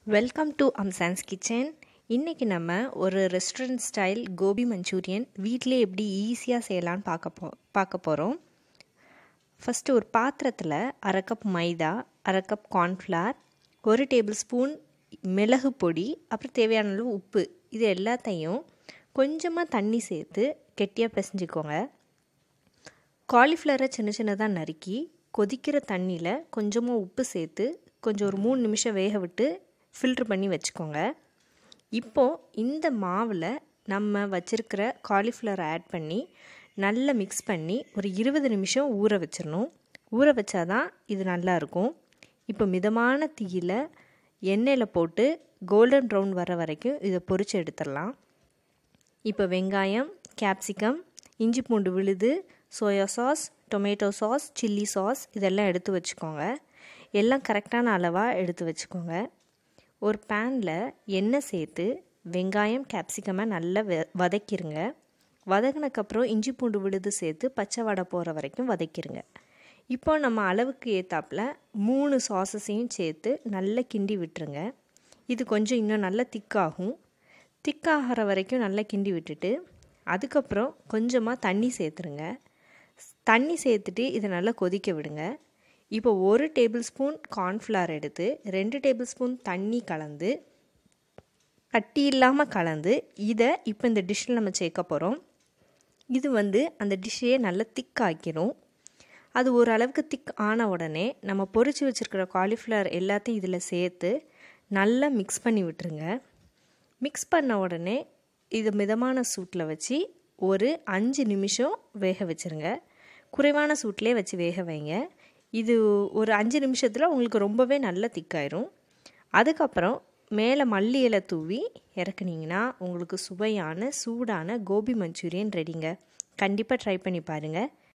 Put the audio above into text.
welcome to அம்சான்ஸ் kitchen இன்றைக்கி நம்ம ஒரு ரெஸ்டாரண்ட் ஸ்டைல் கோபி மஞ்சூரியன் வீட்டிலே எப்படி ஈஸியாக செய்யலான்னு பார்க்க போ பார்க்க போகிறோம் ஃபஸ்ட்டு ஒரு பாத்திரத்தில் அரை கப் மைதா அரை கப் கார்ன்ஃப்ளவர் ஒரு டேபிள் ஸ்பூன் மிளகு பொடி அப்புறம் தேவையான அளவு உப்பு இது எல்லாத்தையும் கொஞ்சமாக தண்ணி சேர்த்து கெட்டியாக பிசைஞ்சிக்கோங்க காலிஃப்ளவரை சின்ன சின்னதாக நறுக்கி கொதிக்கிற தண்ணியில் கொஞ்சமாக உப்பு சேர்த்து கொஞ்சம் ஒரு மூணு நிமிஷம் வேக விட்டு ஃபில்ட்ரு பண்ணி வச்சுக்கோங்க இப்போது இந்த மாவில் நம்ம வச்சுருக்கிற காலிஃப்ளவரை ஆட் பண்ணி நல்லா மிக்ஸ் பண்ணி ஒரு இருபது நிமிஷம் ஊற வச்சிடணும் ஊற வச்சாதான் இது நல்லாயிருக்கும் இப்போ மிதமான தீயில் எண்ணெயில் போட்டு கோல்டன் ப்ரௌன் வர வரைக்கும் இதை பொரித்து எடுத்துடலாம் இப்போ வெங்காயம் கேப்சிகம் இஞ்சி பூண்டு விழுது soya sauce tomato sauce chilli sauce இதெல்லாம் எடுத்து வச்சுக்கோங்க எல்லாம் கரெக்டான அளவாக எடுத்து வச்சுக்கோங்க ஒரு பேனில் எண்ணெய் சேர்த்து வெங்காயம் கேப்சிகமை நல்லா வெ வதக்கிடுங்க வதங்கினக்கப்புறம் இஞ்சி பூண்டு விழுது சேர்த்து பச்சை வடை போகிற வரைக்கும் வதக்கிடுங்க இப்போ நம்ம அளவுக்கு ஏற்றாப்பில் மூணு சாஸஸையும் சேர்த்து நல்லா கிண்டி விட்டுருங்க இது கொஞ்சம் இன்னும் நல்லா திக்காகும் திக்காகிற வரைக்கும் நல்லா கிண்டி விட்டுட்டு அதுக்கப்புறம் கொஞ்சமாக தண்ணி சேர்த்துருங்க தண்ணி சேர்த்துட்டு இதை நல்லா கொதிக்க விடுங்க இப்போ ஒரு டேபிள் ஸ்பூன் கார்ன்ஃப்ளவர் எடுத்து ரெண்டு டேபிள் ஸ்பூன் தண்ணி கலந்து கட்டி இல்லாமல் கலந்து இதை இப்போ இந்த டிஷ்ஷில் நம்ம சேர்க்க போகிறோம் இது வந்து அந்த டிஷ்ஷையே நல்லா திக்காக்கிடும் அது ஓரளவுக்கு திக் ஆன உடனே நம்ம பொரித்து வச்சுருக்கிற காலிஃப்ளவர் எல்லாத்தையும் இதில் சேர்த்து நல்லா மிக்ஸ் பண்ணி விட்டுருங்க மிக்ஸ் பண்ண உடனே இது மிதமான சூட்டில் வச்சு ஒரு அஞ்சு நிமிஷம் வேக வச்சுருங்க குறைவான சூட்லேயே வச்சு வேக வைங்க இது ஒரு அஞ்சு நிமிஷத்தில் உங்களுக்கு ரொம்பவே நல்லா திக்காயிரும் அதுக்கப்புறம் மேலே மல்லி இலை தூவி இறக்குனீங்கன்னா உங்களுக்கு சுவையான சூடான கோபி மஞ்சூரியன் ரெடிங்க கண்டிப்பாக ட்ரை பண்ணி பாருங்கள்